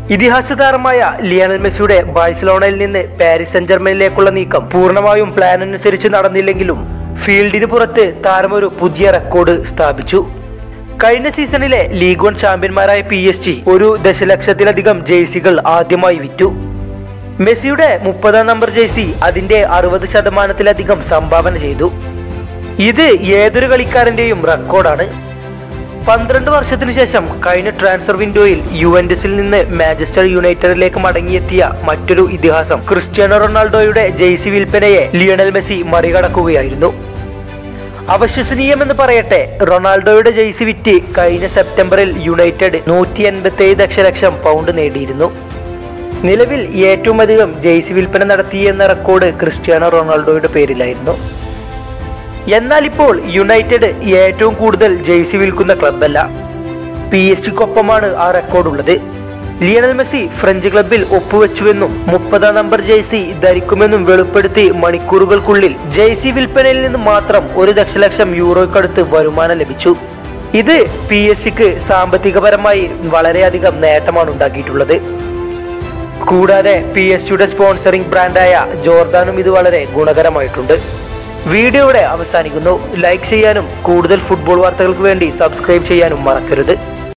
ഇതിഹാസ താരമായ ലിയണൽ മെസ്സിയുടെ ബാഴ്സലോണയിൽ നിന്ന് പാരീസ് സെന്റ് ജർമ്മനിലേക്കുള്ള നീക്കം പൂർണ്ണമായും പ്ലാൻ അനുസരിച്ച് നടന്നില്ലെങ്കിലും ഫീൽഡിന് പുറത്ത് താരം ഒരു പുതിയ റെക്കോർഡ് സ്ഥാപിച്ചു കഴിഞ്ഞ സീസണിലെ ലീഗ് വൺ ചാമ്പ്യന്മാരായ പി എസ് ജി ഒരു ദശലക്ഷത്തിലധികം ജേഴ്സികൾ ആദ്യമായി വിറ്റു മെസ്സിയുടെ മുപ്പതാം നമ്പർ ജേഴ്സി അതിന്റെ അറുപത് ശതമാനത്തിലധികം സംഭാവന ചെയ്തു ഇത് ഏതൊരു കളിക്കാരന്റെയും റെക്കോർഡാണ് പന്ത്രണ്ട് വർഷത്തിനു ശേഷം കഴിഞ്ഞ ട്രാൻസ്ഫർ വിൻഡോയിൽ യുവന്റസിൽ നിന്ന് മാഞ്ചസ്റ്റർ യുണൈറ്റഡിലേക്ക് മടങ്ങിയെത്തിയ മറ്റൊരു ഇതിഹാസം ക്രിസ്ത്യാനോ റൊണാൾഡോയുടെ ജെയ്സി വിൽപ്പനയെ ലിയണൽ മെസ്സി മറികടക്കുകയായിരുന്നു അവിശ്വസനീയമെന്ന് പറയട്ടെ റൊണാൾഡോയുടെ ജെയ്സി വിറ്റ് കഴിഞ്ഞ സെപ്റ്റംബറിൽ യുണൈറ്റഡ് നൂറ്റി എൺപത്തി ഏഴ് ദശലക്ഷം പൗണ്ട് നേടിയിരുന്നു നിലവിൽ ഏറ്റവും അധികം ജെയ്സി വിൽപ്പന നടത്തിയെന്ന റെക്കോർഡ് ക്രിസ്ത്യാനോ റൊണാൾഡോയുടെ പേരിലായിരുന്നു എന്നാൽ ഇപ്പോൾ യുണൈറ്റഡ് ഏറ്റവും കൂടുതൽ ജെയ്സി വിൽക്കുന്ന ക്ലബല്ല പി എസ് ജിക്കൊപ്പമാണ് ആ റെക്കോർഡുള്ളത് ലിയണൽ മെസ്സി ഫ്രഞ്ച് ക്ലബിൽ ഒപ്പുവെച്ചുവെന്നും മുപ്പതാം നമ്പർ ജെയ്സി ധരിക്കുമെന്നും വെളിപ്പെടുത്തി മണിക്കൂറുകൾക്കുള്ളിൽ ജെയ്സി വിൽപ്പനയിൽ നിന്ന് മാത്രം ഒരു ദശലക്ഷം യൂറോയ്ക്കടുത്ത് വരുമാനം ലഭിച്ചു ഇത് പി എസ് സിക്ക് സാമ്പത്തികപരമായി വളരെയധികം നേട്ടമാണ് ഉണ്ടാക്കിയിട്ടുള്ളത് കൂടാതെ പി എസ് ജിയുടെ സ്പോൺസറിംഗ് ബ്രാൻഡായ ജോർദാനും ഇത് വളരെ ഗുണകരമായിട്ടുണ്ട് വീഡിയോ ഇവിടെ അവസാനിക്കുന്നു ലൈക്ക് ചെയ്യാനും കൂടുതൽ ഫുട്ബോൾ വാർത്തകൾക്ക് വേണ്ടി സബ്സ്ക്രൈബ് ചെയ്യാനും മറക്കരുത്